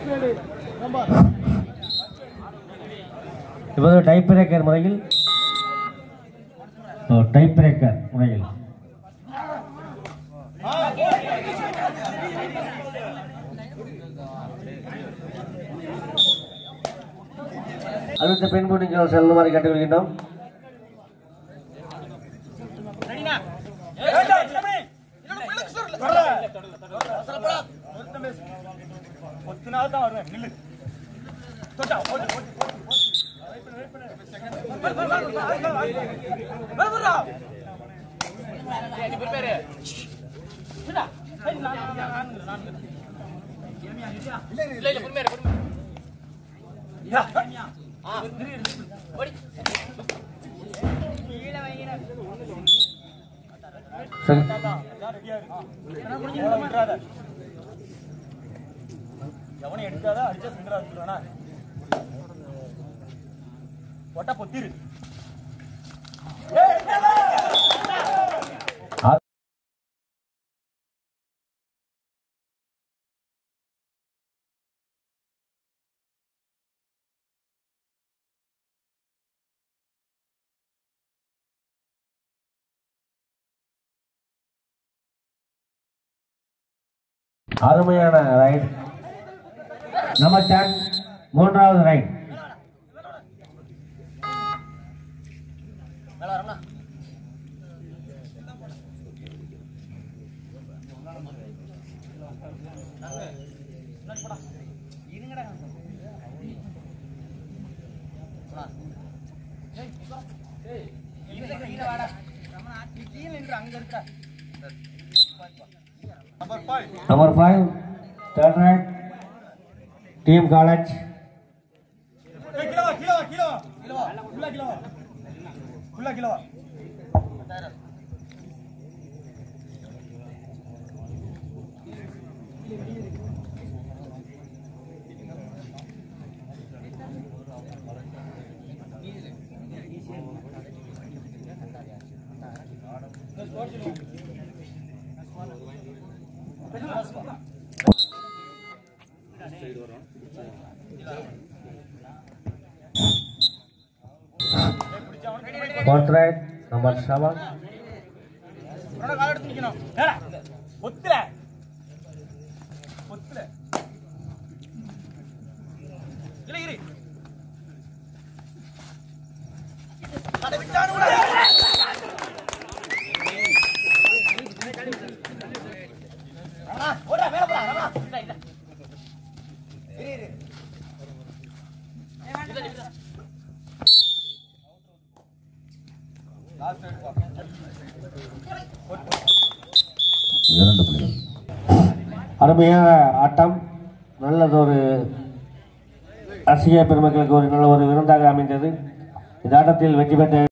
இப்போது tie breaker முறையில் tie breaker முறையில் அடுத்த பெண் நீங்கள் செல்லுமாறு கேட்டுக்கொள்கின்றோம் சரி. எவனை எடுக்காத அடிச்சா சிங்கரா வச்சுருவானா ஒட்ட பொத்திரு அருமையான ரைட் நம்பர் டென் மூன்றாவது right number five number five third right team college கிலோவா கிலோவா கிலோவா கிலோவா உள்ள கிலோவா உள்ள கிலோவா ஃபோர்த் ரைட் நம்பர் செவன் உடனே கால் எடுத்து நிக்கணும் ஏடா ஒத்துல ஒத்துல இல்ல இரு அட விட்டானு உள்ள. ரமணா, ஓடுடா, மேல போடா, ரமணா. இல்ல, இல்ல. இரு, இரு. இல்ல, இல்ல. Last எடுப்பா. இரண்டு புள்ளிகள் அருமையான ஆட்டம் நல்லதொரு ரசிக பெருமக்களுக்கு ஒரு நல்ல ஒரு விருந்தாக அமைந்தது இந்த ஆட்டத்தில் வெற்றி பெற்ற